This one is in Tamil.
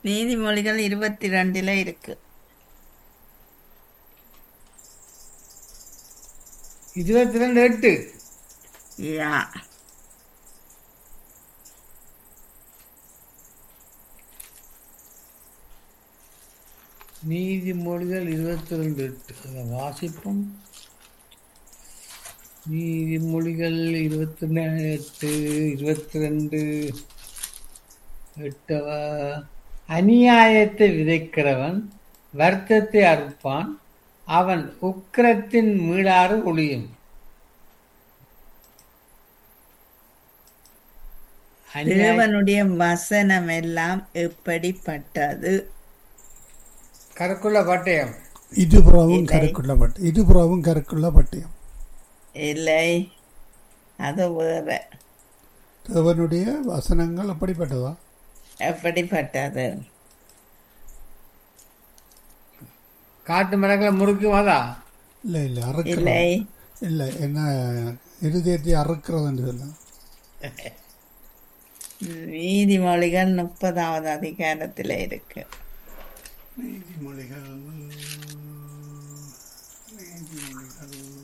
நீதிமொழிகள் இருபத்தி ரெண்டுல இருக்கு இருபத்தி ரெண்டு எட்டு யா நீதிமொழிகள் இருபத்தி ரெண்டு எட்டு அதை வாசிப்போம் நீதிமொழிகள் இருபத்தி எட்டு இருபத்தி ரெண்டு எட்டவ அநியாயத்தை விதைக்கிறவன் வருத்தத்தை அறுப்பான் அவன் உக்கிரத்தின் மீளாறு ஒளியும் அநியாய தேவனுடைய வசனம் எல்லாம் எப்படிப்பட்டது கருக்குள்ள பட்டயம் இருபுறவும் கருக்குள்ள பட்டயம் இருபுறவும் கருக்குள்ள பட்டயம் இல்லை அது வேற தேவனுடைய வசனங்கள் அப்படிப்பட்டதா எப்படிப்பட்டது காட்டு மரங்களை முறுக்கும் அதா இல்லை இல்லை அறுக்கிறது இல்லை இல்லை என்ன இருதயத்தை அறுக்கிறது என்று சொல்லலாம் நீதிமொழிகள் முப்பதாவது அதிகாரத்தில் இருக்கு நீதிமொழிகள்